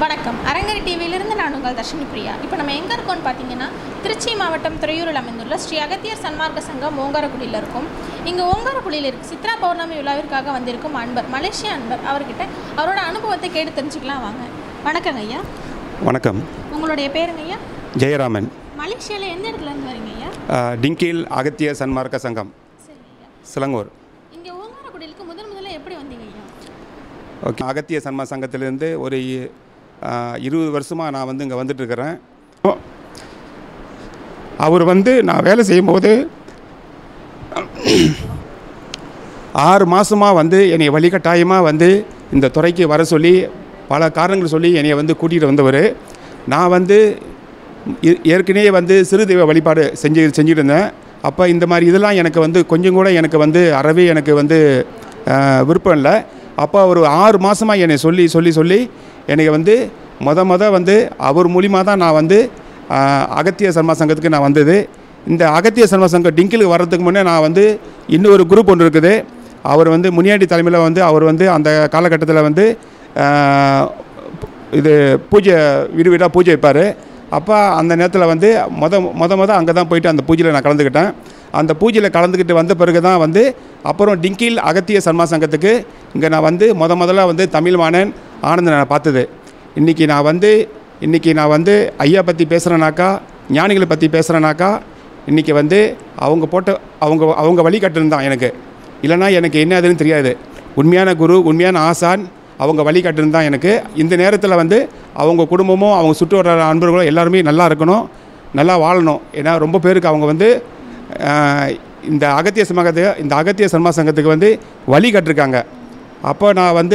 வணக்கம் அரங்கரி டிவியிலிருந்து நான் உங்கள் தர்ஷினி பிரியா இப்போ நம்ம எங்கே இருக்கோம்னு பார்த்தீங்கன்னா திருச்சி மாவட்டம் துறையூரில் அமைந்துள்ள ஸ்ரீ அகத்தியர் சன்மார்க்க சங்கம் ஓங்காரக்குடியில் இருக்கும் இங்கே ஓங்காரக்குடியில் இருக்கு சித்ரா பௌர்ணமி விழாவிற்காக வந்திருக்கும் அன்பர் மலேசிய அன்பர் அவர்கிட்ட அவரோட அனுபவத்தை கேட்டு தெரிஞ்சுக்கலாம் வாங்க வணக்கங்க ஐயா வணக்கம் உங்களுடைய பேருங்க ஐயா ஜெயராமன் மலேசியாவில் எந்த இடத்துல இருந்து வரீங்க ஐயா அஹ், டிங்கில் அகத்திய சன்மார்க்க சங்கம் சரிங்க ஐயா சிலங்கூர் இங்கே ஓங்காரக்குடியிலுக்கு முதன் முதல்ல எப்படி வந்தீங்க ஐயா ஓகே அகத்திய சன்மா சங்கத்திலேருந்து ஒரு அஹ், இருபது வருஷமாக நான் வந்து இங்கே வந்துட்டுருக்கிறேன் அவர் வந்து நான் வேலை செய்யும்போது ஆறு மாதமாக வந்து என்னை வழிகட்டாயமாக வந்து இந்த துறைக்கு வர சொல்லி பல காரணங்கள் சொல்லி என்னை வந்து கூட்டிகிட்டு வந்தவர் நான் வந்து ஏ- ஏற்கனவே வந்து சிறு தெய்வ வழிபாடு செஞ்சு செஞ்சுட்டு இருந்தேன் அப்போ இந்த மாதிரி இதெல்லாம் எனக்கு வந்து கொஞ்சம் கூட எனக்கு வந்து அறவே எனக்கு வந்து அஹ், விருப்பம் இல்லை அப்போ ஒரு ஆறு மாதமாக என்னை சொல்லி சொல்லி சொல்லி எனக்கு வந்து மொத மொத வந்து அவர் மூலிமா தான் நான் வந்து அஹ், அகத்திய சர்மா சங்கத்துக்கு நான் வந்தது இந்த அகத்திய சர்மா சங்கம் டிங்கிலுக்கு வர்றதுக்கு முன்னே நான் வந்து இன்னொரு குரூப் ஒன்று இருக்குது அவர் வந்து முனியாண்டி தலைமையில் வந்து அவர் வந்து அந்த காலகட்டத்தில் வந்து அஹ், இது பூஜை வீடு வீடாக பூஜை வைப்பார் அப்போ அந்த நேரத்தில் வந்து மொத மொத மொத அங்கே தான் போயிட்டு அந்த பூஜையில் நான் கலந்துக்கிட்டேன் அந்த பூஜையில் கலந்துக்கிட்டு வந்த பிறகு தான் வந்து அப்புறம் டிங்கில் அகத்திய சன்மா சங்கத்துக்கு இங்கே நான் வந்து முத முதல்ல வந்து தமிழ் மாணன் ஆனந்தனை நான் பார்த்தது இன்றைக்கி நான் வந்து இன்றைக்கி நான் வந்து ஐயா பற்றி பேசுகிறேனாக்கா ஞானிகளை பற்றி பேசுகிறேனாக்கா இன்றைக்கி வந்து அவங்க போட்ட அவங்க அவங்க வழிகாட்டுன்னு தான் எனக்கு இல்லைன்னா எனக்கு என்ன அதுன்னு தெரியாது உண்மையான குரு உண்மையான ஆசான் அவங்க வழிகாட்டுன்னு தான் எனக்கு இந்த நேரத்தில் வந்து அவங்க குடும்பமும் அவங்க சுற்று வர அன்பர்களும் எல்லாருமே நல்லா இருக்கணும் நல்லா வாழணும் ஏன்னா ரொம்ப பேருக்கு அவங்க வந்து ஆஹ், இந்த அகத்திய சமூகத்தை இந்த அகத்திய சன்மா சங்கத்துக்கு வந்து வழி கட்டிருக்காங்க அப்போ நான் வந்து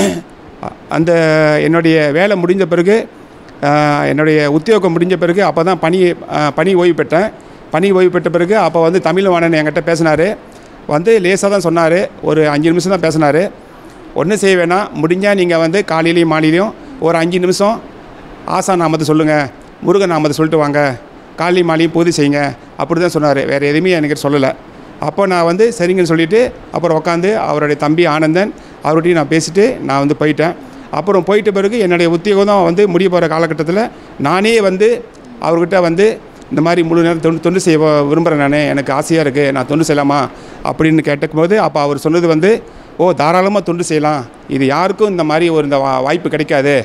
அந்த என்னுடைய வேலை முடிஞ்ச பிறகு ஆஹ், என்னுடைய உத்தியோகம் முடிஞ்ச பிறகு அப்போ தான் பணி ஆஹ், பணி ஓய்வு பெற்றேன் பணி ஓய்வு பெற்ற பிறகு அப்போ வந்து தமிழ்வாணன் என்கிட்ட பேசினார் வந்து லேசாக தான் சொன்னார் ஒரு அஞ்சு நிமிஷம் தான் பேசினார் ஒன்றும் செய்ய வேணாம் முடிஞ்சால் நீங்கள் வந்து காலையிலையும் மாலையிலையும் ஒரு அஞ்சு நிமிஷம் ஆசா நாமத்தை சொல்லுங்கள் முருகன் நாமத்தை சொல்லிட்டு வாங்க காலையும் மாலையும் பூஜை செய்யுங்க அப்படி தான் சொன்னார் வேறு எதுவுமே எனக்கு சொல்லலை அப்போ நான் வந்து சரிங்கன்னு சொல்லிவிட்டு அப்புறம் உட்காந்து அவருடைய தம்பி ஆனந்தன் அவர்கிட்டையும் நான் பேசிட்டு நான் வந்து போயிட்டேன் அப்புறம் போயிட்ட பிறகு என்னுடைய உத்தியோகம் தான் வந்து முடிய போகிற காலகட்டத்தில் நானே வந்து அவர்கிட்ட வந்து இந்த மாதிரி முழு நேரம் தொண்டு தொண்டு செய்ய விரும்புகிறேன் நான் எனக்கு ஆசையாக இருக்குது நான் தொண்டு செய்யலாமா அப்படின்னு கேட்டபோது அப்போ அவர் சொன்னது வந்து ஓ தாராளமாக தொண்டு செய்யலாம் இது யாருக்கும் இந்த மாதிரி ஒரு இந்த வா- வாய்ப்பு கிடைக்காது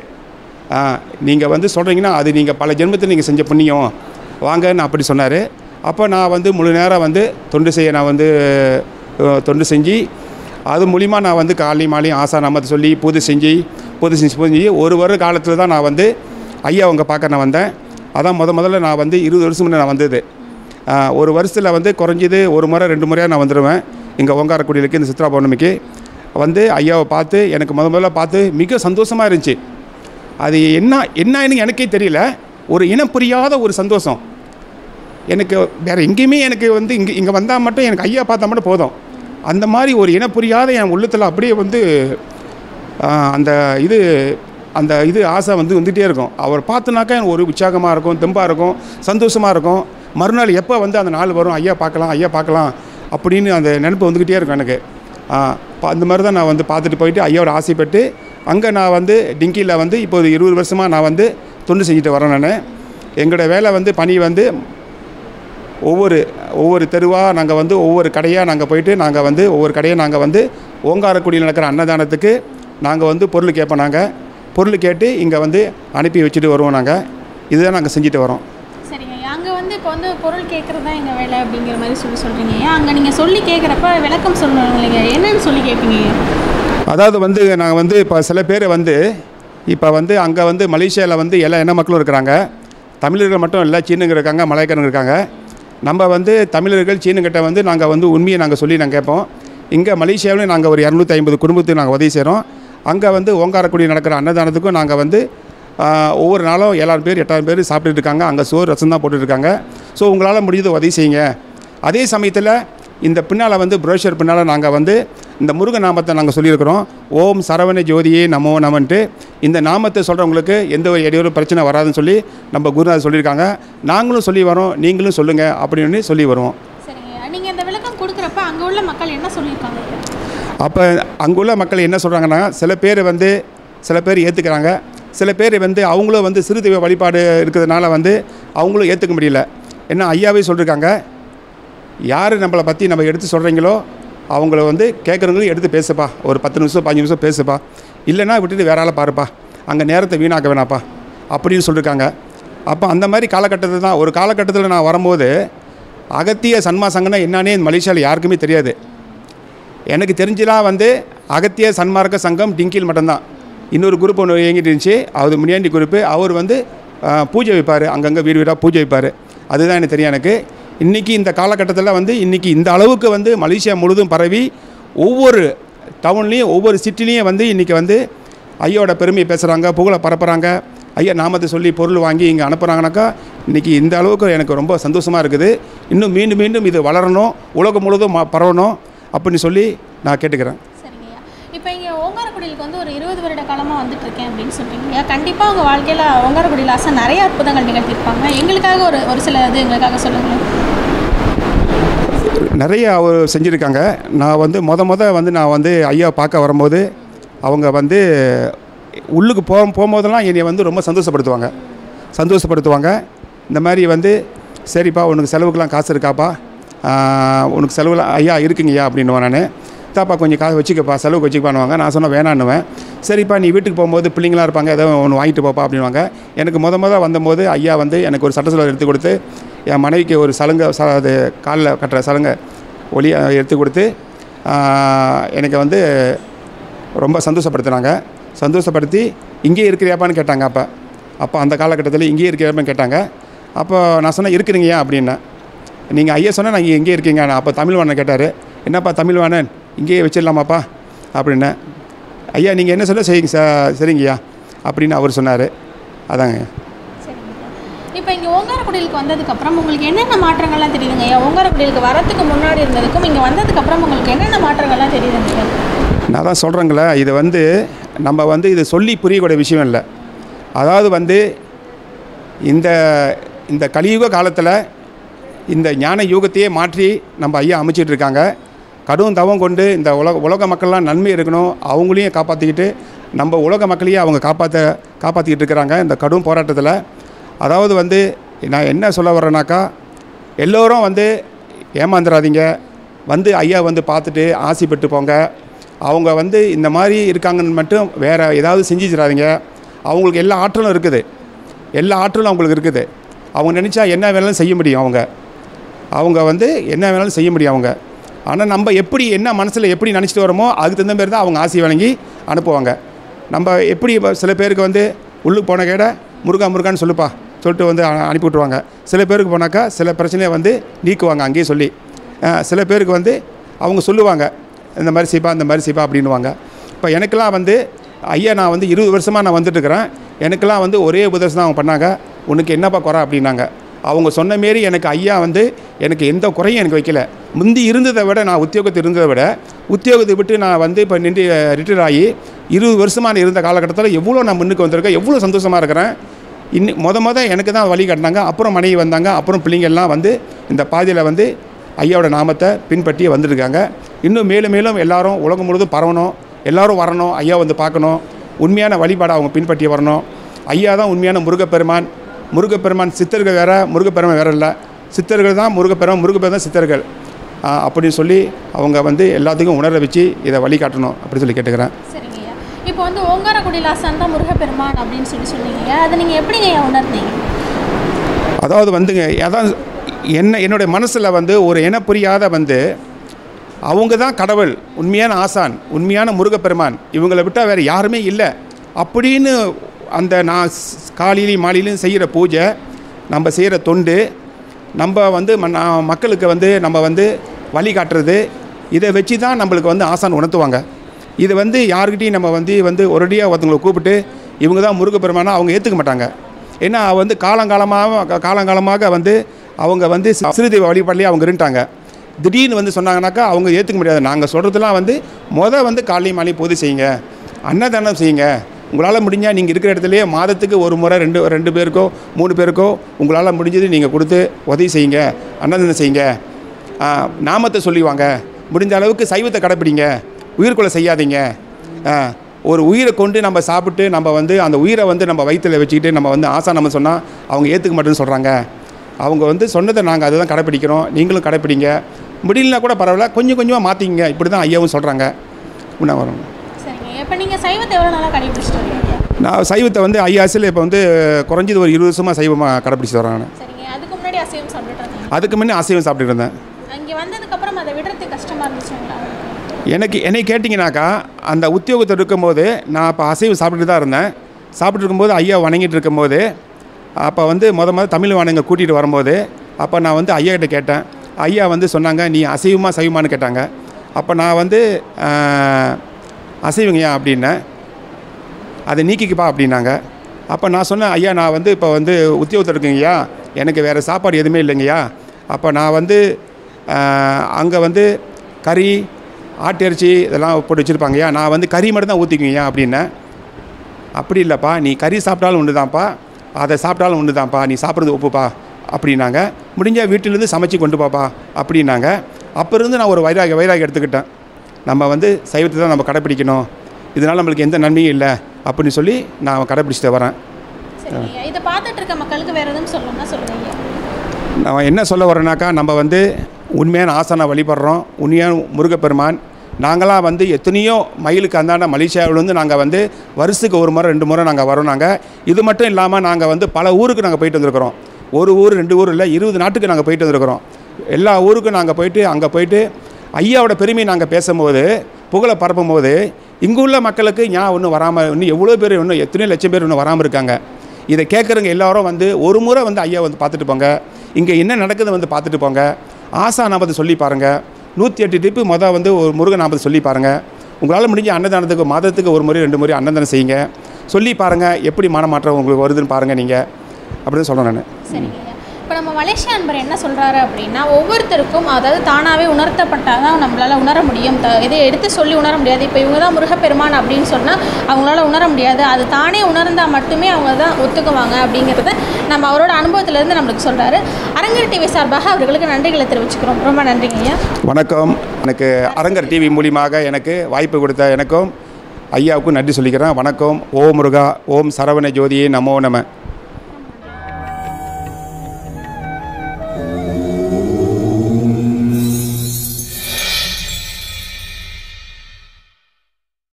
நீங்கள் வந்து சொல்கிறீங்கன்னா அது நீங்கள் பல ஜென்மத்தில் நீங்கள் செஞ்ச புண்ணியம் வாங்கன்னு அப்படி சொன்னார் அப்போ நான் வந்து முழு நேரம் வந்து தொண்டு செய்ய நான் வந்து அஹ், தொண்டு செஞ்சு அது மூலிமா நான் வந்து காலையும் மாலையும் ஆசா நாமத்தை சொல்லி பூஜை செஞ்சு பூஜை செஞ்சு பூஜை செஞ்சு ஒரு வருட காலத்தில் தான் நான் வந்து ஐயா அவங்க பார்க்க நான் வந்தேன் அதான் முத முதல்ல நான் வந்து இருபது வருஷம் முன்னே நான் வந்தது ஆஹ், ஒரு வருஷத்தில் வந்து குறைஞ்சது ஒரு முறை ரெண்டு முறையாக நான் வந்துடுவேன் இங்கே ஓங்காரக்குடியிலுக்கு இந்த சித்ரா பௌர்ணமிக்கு வந்து ஐயாவை பார்த்து எனக்கு முத முதல்ல பார்த்து மிக சந்தோஷமாக இருந்துச்சு அது என்ன என்னன்னு எனக்கே தெரியல ஒரு இனம் புரியாத ஒரு சந்தோஷம் எனக்கு வேறு எங்கேயுமே எனக்கு வந்து இங்கே இங்கே வந்தால் மட்டும் எனக்கு ஐயா பார்த்தா மட்டும் போதும் அந்த மாதிரி ஒரு இனம் புரியாத என் உள்ளத்தில் அப்படியே வந்து ஆஹ், அந்த இது அந்த இது ஆசை வந்து வந்துகிட்டே இருக்கும் அவர் பார்த்துனாக்கா எனக்கு ஒரு உற்சாகமாக இருக்கும் தெம்பாக இருக்கும் சந்தோஷமாக இருக்கும் மறுநாள் எப்போ வந்து அந்த நாள் வரும் ஐயா பார்க்கலாம் ஐயா பார்க்கலாம் அப்படின்னு அந்த நினப்பு வந்துக்கிட்டே இருக்கும் எனக்கு ஆஹ், ப- அந்த மாதிரி தான் நான் வந்து பார்த்துட்டு போயிட்டு ஐயாவோட ஆசைப்பட்டு அங்கே நான் வந்து டிங்கியில் வந்து இப்போது இருபது வருஷமாக நான் வந்து தொண்டு செஞ்சுட்டு வரேன் நான் எங்களோட வேலை வந்து பணி வந்து ஒவ்வொரு ஒவ்வொரு தெருவாக நாங்கள் வந்து ஒவ்வொரு கடையாக நாங்கள் போயிட்டு நாங்கள் வந்து ஒவ்வொரு கடையாக நாங்கள் வந்து ஓங்காரக்குடியில் நடக்கிற அன்னதானத்துக்கு நாங்கள் வந்து பொருள் கேட்போம் நாங்கள் பொருள் கேட்டு இங்கே வந்து அனுப்பி வச்சுட்டு வருவோம் நாங்கள் இதுதான் நாங்கள் செஞ்சுட்டு வரோம் சரிங்க ஐயா அங்கே வந்து இப்போ வந்து பொருள் கேட்குறது தான் எங்கள் வேலை அப்படிங்கிற மாதிரி சொல்லி சொல்கிறீங்க ஐயா அங்கே நீங்கள் சொல்லி கேட்குறப்ப விளக்கம் சொல்லணும் இல்லைங்க என்னன்னு சொல்லி கேட்பீங்க ஐயா அதாவது வந்து நாங்கள் வந்து இப்போ சில பேர் வந்து இப்போ வந்து அங்கே வந்து மலேசியாவில் வந்து எல்லா இன மக்களும் இருக்கிறாங்க தமிழர்கள் மட்டும் இல்லை சீனங்க இருக்காங்க மலையக்காரங்க இருக்காங்க நம்ம வந்து தமிழர்கள் சீனங்கிட்ட வந்து நாங்கள் வந்து உண்மையை நாங்கள் சொல்லி நாங்கள் கேட்போம் இங்கே மலேசியாவிலும் நாங்கள் ஒரு இரநூத்தி ஐம்பது குடும்பத்துக்கு நாங்கள் உதவி செய்கிறோம் அங்கே வந்து ஓங்காரக்குடி நடக்கிற அன்னதானத்துக்கும் நாங்கள் வந்து ஆஹ், ஒவ்வொரு நாளும் ஏழாயிரம் பேர் எட்டாயிரம் பேர் சாப்பிட்டுட்டு இருக்காங்க அங்கே சோறு ரசம் தான் போட்டுட்ருக்காங்க ஸோ உங்களால் முடிஞ்சது உதவி செய்யுங்க அதே சமயத்தில் இந்த பின்னால் வந்து புரோஷர் பின்னால் நாங்கள் வந்து இந்த முருக நாமத்தை நாங்கள் சொல்லியிருக்கிறோம் ஓம் சரவண ஜோதியே நமோ நமன்ட்டு இந்த நாமத்தை சொல்கிறவங்களுக்கு எந்த ஒரு இடையூறு பிரச்சனை வராதுன்னு சொல்லி நம்ம குருநாதர் சொல்லியிருக்காங்க நாங்களும் சொல்லி வரோம் நீங்களும் சொல்லுங்கள் அப்படின்னு சொல்லி வருவோம் சரிங்க ஐயா நீங்கள் இந்த விளக்கம் கொடுக்குறப்ப அங்கே உள்ள மக்கள் என்ன சொல்லியிருக்காங்க ஐயா அப்போ அங்குள்ள மக்கள் என்ன சொல்கிறாங்கன்னா சில பேர் வந்து சில பேர் ஏற்றுக்கிறாங்க சில பேர் வந்து அவங்களும் வந்து சிறு தெய்வ வழிபாடு இருக்கிறதுனால வந்து அவங்களும் ஏற்றுக்க முடியல ஏன்னா ஐயாவே சொல்லியிருக்காங்க யார் நம்மளை பற்றி நம்ம எடுத்து சொல்கிறீங்களோ அவங்கள வந்து கேட்குறவங்களும் எடுத்து பேசுப்பா ஒரு பத்து நிமிஷம் பதினஞ்சு நிமிஷம் பேசுப்பா இல்லைன்னா விட்டுட்டு வேற ஆளை பாருப்பா அங்கே நேரத்தை வீணாக்க வேணாப்பா அப்படின்னு சொல்லியிருக்காங்க அப்போ அந்த மாதிரி காலகட்டத்தில் தான் ஒரு காலகட்டத்தில் நான் வரும்போது அகத்திய சன்மா சங்கம்னா என்னன்னே மலேசியாவில் யாருக்குமே தெரியாது எனக்கு தெரிஞ்சலாம் வந்து அகத்திய சன்மார்க்க சங்கம் டிங்கில் மட்டும்தான் இன்னொரு குரூப் ஒன்று இயங்கிட்டு இருந்துச்சு அது முனியாண்டி குரூப்பு அவர் வந்து ஆ, பூஜை வைப்பார் அங்கங்கே வீடு வீடாக பூஜை வைப்பார் அதுதான் எனக்கு தெரியும் எனக்கு இன்றைக்கி இந்த காலகட்டத்தில் வந்து இன்றைக்கி இந்த அளவுக்கு வந்து மலேசியா முழுதும் பரவி ஒவ்வொரு டவுன்லேயும் ஒவ்வொரு சிட்டிலையும் வந்து இன்றைக்கி வந்து ஐயோட பெருமையை பேசுகிறாங்க புகழை பரப்புகிறாங்க ஐயா நாமத்தை சொல்லி பொருள் வாங்கி இங்கே அனுப்புகிறாங்கனாக்கா இன்றைக்கி இந்த அளவுக்கு எனக்கு ரொம்ப சந்தோஷமாக இருக்குது இன்னும் மீண்டும் மீண்டும் இது வளரணும் உலகம் முழுதும் ம- பரவணும் அப்படின்னு சொல்லி நான் கேட்டுக்கிறேன் சரிங்கய்யா இப்போ இங்கே ஓங்காரக்குடிலுக்கு வந்து ஒரு இருபது வருட காலமாக வந்துட்டு இருக்கேன் அப்படின்னு சொல்கிறீங்க ஐயா கண்டிப்பாக உங்கள் வாழ்க்கையில் ஓங்காரக்குடியில் ஆசை நிறைய அற்புதங்கள் நிகழ்த்தியிருப்பாங்க எங்களுக்காக ஒரு ஒரு சில இது எங்களுக்காக சொல்லுங்களேன் நிறைய அவர் செஞ்சுருக்காங்க நான் வந்து மொத மொத வந்து நான் வந்து ஐயா பார்க்க வரும்போது அவங்க வந்து உள்ளுக்கு போ போகும்போதெல்லாம் என்னை வந்து ரொம்ப சந்தோஷப்படுத்துவாங்க சந்தோஷப்படுத்துவாங்க இந்த மாதிரி வந்து சரிப்பா உனக்கு செலவுக்கெலாம் காசு இருக்காப்பா ஆஹ், உனக்கு செலவுலாம் ஐயா இருக்குங்கய்யா அப்படின்னுவேன் நான் தாப்பா கொஞ்சம் காசு வச்சுக்கப்பா செலவுக்கு வச்சுக்கப்பானுவாங்க நான் சொன்ன வேணான்னுவேன் சரிப்பா நீ வீட்டுக்கு போகும்போது பிள்ளைங்களாம் இருப்பாங்க ஏதோ ஒன்று வாங்கிட்டு போப்பா அப்படின்வாங்க எனக்கு முத முத வந்தபோது ஐயா வந்து எனக்கு ஒரு சட்ட சிலர் எடுத்து கொடுத்து என் மனைவிக்கு ஒரு சலங்கை ச அது காலில் கட்டுற சலங்கை ஒளி எடுத்து கொடுத்து ஆஹ், எனக்கு வந்து ரொம்ப சந்தோஷப்படுத்தினாங்க சந்தோஷப்படுத்தி இங்கேயே இருக்கிறியாப்பான்னு கேட்டாங்க அப்போ அப்போ அந்த காலகட்டத்தில் இங்கேயே இருக்கிறியாப்பான்னு கேட்டாங்க அப்போ நான் சொன்னேன் இருக்கிறீங்கயா அப்படின்னேன் நீங்கள் ஐயா சொன்னால் நான் இங்கே இருக்கீங்க நான் அப்போ தமிழ்வாணன் கேட்டார் என்னப்பா தமிழ்வாணன் இங்கேயே வச்சிடலாமாப்பா அப்படின்னேன் ஐயா நீங்கள் என்ன சொல்ல சரிங்க சார் சரிங்கய்யா அப்படின்னு அவர் சொன்னார் அதாங்க சரிங்க இப்போ இங்கே ஓங்காரக்குடிலுக்கு வந்ததுக்கப்புறம் உங்களுக்கு என்னென்ன மாற்றங்கள்லாம் தெரியுதுங்க ஐயா ஓங்காரக்குடிலுக்கு வரத்துக்கு முன்னாடி இருந்ததுக்கும் இங்கே வந்ததுக்கப்புறம் உங்களுக்கு என்னென்ன மாற்றங்கள்லாம் தெரியுதுங்க ஐயா நான் தான் சொல்கிறேங்களே இது வந்து நம்ம வந்து இது சொல்லி புரியக்கூடிய விஷயம் இல்லை அதாவது வந்து இந்த இந்த கலியுக காலத்தில் இந்த ஞான யுகத்தையே மாற்றி நம்ம ஐயா அமைச்சிட்டு இருக்காங்க கடும் தவம் கொண்டு இந்த உலக உலக மக்கள்லாம் நன்மை இருக்கணும் அவங்களையும் காப்பாற்றிக்கிட்டு நம்ம உலக மக்களையும் அவங்க காப்பாற்ற காப்பாற்றிக்கிட்டு இருக்கிறாங்க இந்த கடும் போராட்டத்தில் அதாவது வந்து நான் என்ன சொல்ல வரேனாக்கா எல்லோரும் வந்து ஏமாந்துடாதீங்க வந்து ஐயா வந்து பார்த்துட்டு ஆசைப்பட்டு போங்க அவங்க வந்து இந்த மாதிரி இருக்காங்கன்னு மட்டும் வேறு ஏதாவது செஞ்சிச்சிடாதீங்க அவங்களுக்கு எல்லா ஆற்றலும் இருக்குது எல்லா ஆற்றலும் அவங்களுக்கு இருக்குது அவங்க நினச்சா என்ன வேணாலும் செய்ய முடியும் அவங்க அவங்க வந்து என்ன வேணாலும் செய்ய முடியும் அவங்க ஆனால் நம்ம எப்படி என்ன மனசில் எப்படி நினச்சிட்டு வரோமோ அதுக்கு தகுந்த மாதிரி தான் அவங்க ஆசை வழங்கி அனுப்புவாங்க நம்ம எப்படி இப்ப சில பேருக்கு வந்து உள்ளுக்கு போன கேட முருகா முருகான்னு சொல்லுப்பா சொல்லிட்டு வந்து அ- அனுப்பி விட்ருவாங்க சில பேருக்கு போனாக்கா சில பிரச்சனையை வந்து நீக்குவாங்க அங்கேயே சொல்லி அஹ், சில பேருக்கு வந்து அவங்க சொல்லுவாங்க இந்த மாதிரி செய்ப்பா இந்த மாதிரி செய்ப்பா அப்படின்னுவாங்க இப்போ எனக்கெல்லாம் வந்து ஐயா நான் வந்து இருபது வருஷமாக நான் வந்துட்டுருக்கிறேன் எனக்கெல்லாம் வந்து ஒரே உபதேசம் தான் அவங்க பண்ணாங்க உனக்கு என்னப்பா குறை அப்படின்னாங்க அவங்க சொன்ன மாரி எனக்கு ஐயா வந்து எனக்கு எந்த குறையும் எனக்கு வைக்கல முந்தி இருந்ததை விட நான் உத்தியோகத்தில் இருந்ததை விட உத்தியோகத்தை விட்டு நான் வந்து இப்போ நின்று ரிட்டையர் ஆகி இருபது வருஷமாக நான் இருந்த காலகட்டத்தில் எவ்வளோ நான் முன்னுக்கு வந்திருக்கேன் எவ்வளோ சந்தோஷமாக இருக்கிறேன் இன்னும் மொத மொத எனக்கு தான் வழி காட்டினாங்க அப்புறம் மனைவி வந்தாங்க அப்புறம் பிள்ளைங்கள்லாம் வந்து இந்த பாதையில் வந்து ஐயாவோட நாமத்தை பின்பற்றி வந்திருக்காங்க இன்னும் மேலும் மேலும் எல்லாரும் உலகம் முழுதும் பரவணும் எல்லாரும் வரணும் ஐயா வந்து பார்க்கணும் உண்மையான வழிபாடை அவங்க பின்பற்றி வரணும் ஐயா தான் உண்மையான முருகப்பெருமான் முருகப்பெருமான் சித்தர்கள் வேற முருகப்பெருமான் வேற இல்லை சித்தர்கள் தான் முருகப்பெருமான் முருகப்பெருமான் தான் சித்தர்கள் ஆ, அப்படின்னு சொல்லி அவங்க வந்து எல்லாத்துக்கும் உணர வச்சு இதை வழிகாட்டணும் அப்படி சொல்லி கேட்டுக்கிறேன் சரிங்க ஐயா இப்போ வந்து ஓங்காரக்குடியில் ஆசான் தான் முருகப்பெருமான் அப்படின்னு சொல்லி சொன்னீங்க ஐயா அதை நீங்கள் எப்படிங்க ஐயா உணர்ந்தீங்க அதாவது வந்துங்க அதான் என்ன என்னுடைய மனசில் வந்து ஒரு இன புரியாத வந்து அவங்க தான் கடவுள் உண்மையான ஆசான் உண்மையான முருகப்பெருமான் இவங்களை விட்டால் வேறு யாருமே இல்லை அப்படின்னு அந்த நான் ஸ்- காலையிலையும் மாலையிலையும் செய்கிற பூஜை நம்ம செய்கிற தொண்டு நம்ம வந்து ம- நான் மக்களுக்கு வந்து நம்ம வந்து வழி காட்டுறது இதை வச்சு தான் நம்மளுக்கு வந்து ஆசான் உணர்த்துவாங்க இது வந்து யாருக்கிட்டையும் நம்ம வந்து வந்து ஒரடியாக ஒருத்தவங்களை கூப்பிட்டு இவங்க தான் முருகப்பெருமானா அவங்க ஏற்றுக்க மாட்டாங்க ஏன்னா வந்து காலங்காலமாக காலங்காலமாக வந்து அவங்க வந்து சி- சிறுதெய்வ வழிபாட்டிலே அவங்க இருந்துட்டாங்க திடீர்னு வந்து சொன்னாங்கனாக்கா அவங்க ஏற்றுக்க முடியாது நாங்கள் சொல்கிறதுலாம் வந்து மொதல் வந்து காலையும் மாலையும் பொது செய்யுங்க அன்னதானம் செய்யுங்க உங்களால் முடிஞ்சால் நீங்கள் இருக்கிற இடத்துலையே மாதத்துக்கு ஒரு முறை ரெண்டு ரெண்டு பேருக்கோ மூணு பேருக்கோ உங்களால் முடிஞ்சது நீங்கள் கொடுத்து உதவி செய்யுங்க அன்னதானம் செய்யுங்க ஆ, நாமத்தை சொல்லிவாங்க முடிஞ்ச அளவுக்கு சைவத்தை கடைப்பிடிங்க உயிர்கொலை செய்யாதீங்க ஆ, ஒரு உயிரை கொண்டு நம்ம சாப்பிட்டு நம்ம வந்து அந்த உயிரை வந்து நம்ம வயிற்றில் வச்சுக்கிட்டு நம்ம வந்து ஆசா நம்ம சொன்னால் அவங்க ஏற்றுக்க மாட்டேன்னு சொல்கிறாங்க அவங்க வந்து சொன்னதை நாங்கள் அதை தான் கடைப்பிடிக்கிறோம் நீங்களும் கடைப்பிடிங்க முடியலனா கூட பரவாயில்ல கொஞ்சம் கொஞ்சமாக மாற்றிங்க இப்படி தான் ஐயாவும் சொல்கிறாங்க உண்ணா வரும் சரிங்க இப்போ நீங்கள் சைவத்தை எவ்வளோ நாளாக கடைபிடிச்சிட்டு வரீங்க நான் சைவத்தை வந்து ஐயாசில் இப்போ வந்து குறைஞ்சது ஒரு இருபது வருஷமாக சைவமாக கடைப்பிடிச்சி வரேன் நான் சரிங்க அதுக்கு முன்னாடி அசைவம் சாப்பிட்டுட்டு இருந்தீங்க அதுக்கு முன்னே அசைவம் சாப்பிட்டுட்டு இருந்தேன் இங்கே வந்ததுக்கப்புறம் அதை விடுறதுக்கு கஷ்டமாக இருந்துச்சுங்களா எனக்கு என்னை கேட்டிங்கனாக்கா அந்த உத்தியோகத்தில் இருக்கும்போது நான் அப்போ அசைவம் சாப்பிட்டுட்டு தான் இருந்தேன் சாப்பிட்டு இருக்கும்போது ஐயா வணங்கிட்டு இருக்கும்போது அப்போ வந்து முத முத தமிழ் வாணங்க கூட்டிகிட்டு வரும்போது அப்போ நான் வந்து ஐயா கிட்ட கேட்டேன் ஐயா வந்து சொன்னாங்க நீ அசைவமா சைவமான்னு கேட்டாங்க அப்போ நான் வந்து ஆஹ், அசைவங்கய்யா அப்படின்னேன் அதை நீக்கிக்கப்பா அப்படின்னாங்க அப்போ நான் சொன்னேன் ஐயா நான் வந்து இப்போ வந்து உத்தியோகத்தில் இருக்குங்கய்யா எனக்கு வேறு சாப்பாடு எதுவுமே இல்லைங்கய்யா அப்போ நான் வந்து அங்கே வந்து கறி ஆட்டு இறைச்சி இதெல்லாம் போட்டு வச்சுருப்பாங்கய்யா நான் வந்து கறி மட்டும் தான் ஊற்றிக்குங்கய்யா அப்படின்னேன் அப்படி இல்லைப்பா நீ கறி சாப்பிட்டாலும் ஒன்று தான்ப்பா அதை சாப்பிட்டாலும் ஒன்று தான்ப்பா நீ சாப்பிட்றது ஒப்புப்பா அப்படின்னாங்க முடிஞ்சால் வீட்டிலேருந்து சமைச்சு கொண்டு பாப்பா அப்படின்னாங்க அப்போ இருந்து நான் ஒரு வைராக வைராக எடுத்துக்கிட்டேன் நம்ம வந்து சைவத்தை தான் நம்ம கடைப்பிடிக்கணும் இதனால் நம்மளுக்கு எந்த நன்மையும் இல்லை அப்படின்னு சொல்லி நான் கடைப்பிடிச்சிட்டு வரேன் சரிங்க ஐயா இதை பார்த்துட்டு இருக்க மக்களுக்கு வேறு எதுவும் சொல்லணும்னா சொல்லுங்க ஐயா நான் என்ன சொல்ல வரேனாக்கா நம்ம வந்து உண்மையான ஆசானை வழிபடுறோம் உண்மையான முருகப்பெருமான் நாங்களாம் வந்து எத்தனையோ மைலுக்கு அந்தாண்ட மலேசியாவிலேருந்து நாங்கள் வந்து வருஷத்துக்கு ஒரு முறை ரெண்டு முறை நாங்கள் வரோம் நாங்கள் இது மட்டும் இல்லாமல் நாங்கள் வந்து பல ஊருக்கு நாங்கள் போயிட்டு வந்திருக்கிறோம் ஒரு ஊர் ரெண்டு ஊர் இல்லை இருபது நாட்டுக்கு நாங்கள் போயிட்டு வந்திருக்கிறோம் எல்லா ஊருக்கும் நாங்கள் போயிட்டு அங்கே போயிட்டு ஐயாவோட பெருமையை நாங்கள் பேசும்போது புகழை பரப்பும்போது இங்கே உள்ள மக்களுக்கு ஞான் ஒன்றும் வராமல் இன்னும் எவ்வளோ பேர் இன்னும் எத்தனையோ லட்சம் பேர் இன்னும் வராமல் இருக்காங்க இதை கேட்குறவங்க எல்லாரும் வந்து ஒரு முறை வந்து ஐயா வந்து பார்த்துட்டு போங்க இங்கே என்ன நடக்குது வந்து பார்த்துட்டு போங்க ஆசா நாமத்தை சொல்லி பாருங்கள் நூற்றி எட்டு டிப்பு மொதல் வந்து ஒரு முருகன் நாமத்தை சொல்லி பாருங்கள் உங்களால் முடிஞ்ச அன்னதானத்துக்கு மாதத்துக்கு ஒரு முறை ரெண்டு முறை அன்னதானம் செய்யுங்க சொல்லி பாருங்கள் எப்படி மனமாற்றம் உங்களுக்கு வருதுன்னு பாருங்கள் நீங்கள் அப்படின்னு சொல்கிறேன் நான் சரிங்க ஐயா இப்போ நம்ம மலேசியா அன்பர் என்ன சொல்கிறாரு அப்படின்னா ஒவ்வொருத்தருக்கும் அதாவது தானாகவே உணர்த்தப்பட்டால் தான் நம்மளால் உணர முடியும் த இதை எடுத்து சொல்லி உணர முடியாது இப்போ இவங்க தான் முருகப்பெருமான் அப்படின்னு சொன்னால் அவங்களால உணர முடியாது அது தானே உணர்ந்தால் மட்டுமே அவங்க தான் ஒத்துக்குவாங்க அப்படிங்கிறத நம்ம அவரோட அனுபவத்திலேருந்து நம்மளுக்கு சொல்கிறாரு அரங்கர் டிவி சார்பாக அவர்களுக்கு நன்றிகளை தெரிவிச்சுக்கிறோம் ரொம்ப நன்றிங்க ஐயா வணக்கம் எனக்கு அரங்கர் டிவி மூலியமாக எனக்கு வாய்ப்பு கொடுத்த எனக்கும் ஐயாவுக்கும் நன்றி சொல்லிக்கிறேன் வணக்கம் ஓம் முருகா ஓம் சரவண ஜோதியே நமோ நம